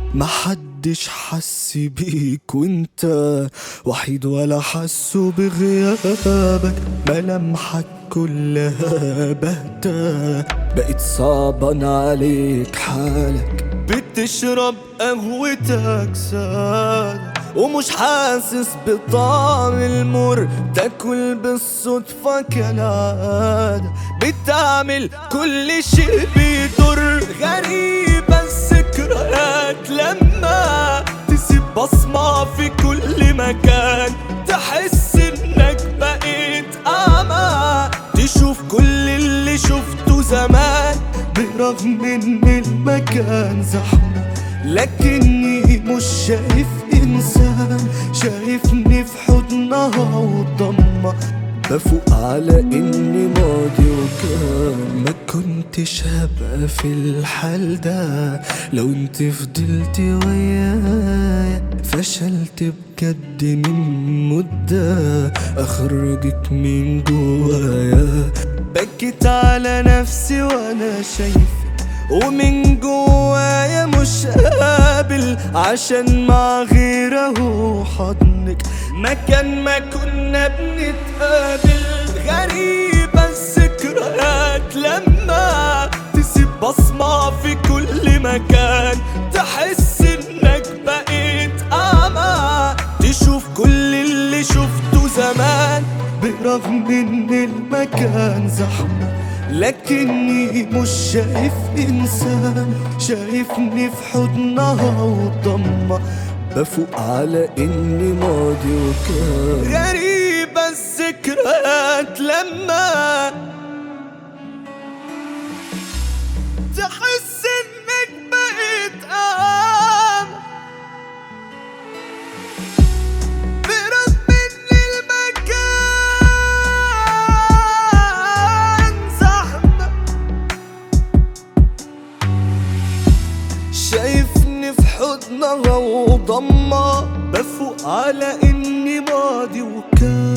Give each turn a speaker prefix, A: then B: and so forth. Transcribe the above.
A: محدش حس بيك وانت وحيد ولا حسوا بغيابك ملامحك كلها بهتة بقت صعبان عليك حالك بتشرب قهوتك سادة ومش حاسس بطعم المر تاكل بالصدفة كالعادة بتعمل كل شيء بيضر غريبة الذكريات لما تسيب بصمة في كل مكان تحس انك بقيت اعمى تشوف كل اللي شفته زمان برغم ان المكان زحمة لكني مش شايف انسان شايفني في حضنها وضمة بفوق على اني ماضي وكان ما كنتش هبقى في الحال ده لو انت فضلت ويايا فشلت بجد من مدة اخرجك من جوايا بكيت على نفسي وانا شايفك ومن جوايا مش قابل عشان مع غيره حضنك مكان ما كنا بنتقابل غريبة الذكريات لما تسيب بصمة في كل مكان تحس انك بقيت اعمى تشوف كل اللي شفته زمان برغم ان المكان زحمة لكني مش شايف انسان شايفني في حضنها وضمة بفوق على اني ماضي وكان غريبة الذكريات لما تحس انك بقيت اعمى برغم ان المكان زحمة شايفني في حضنها وضمة بفوق على اني ماضي وكان